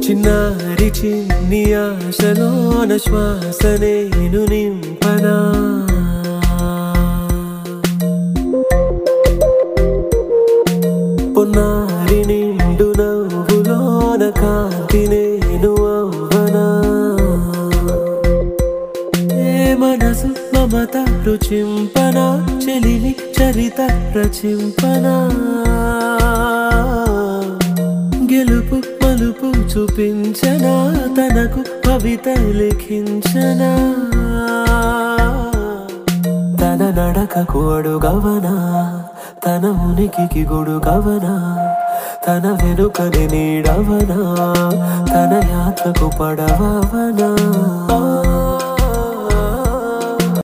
చిన్నారి చిన్ని ఆశలోన శ్వాస నేను నింపనా పొన్నారి నిండు నవ్వులోన కాంతి నేను అవ్వనా ఏ మనసు మమత రుచింపనా చెలిమి చరిత రచింపనా గెలుపు మలుపు చూపించనా తనకు కవిత లిఖించనా తన నడకకు అడుగవనా తన ఉనికికి గొడుగవనా తన వెనుకని నీడవనా తన యాత్రకు పడవనా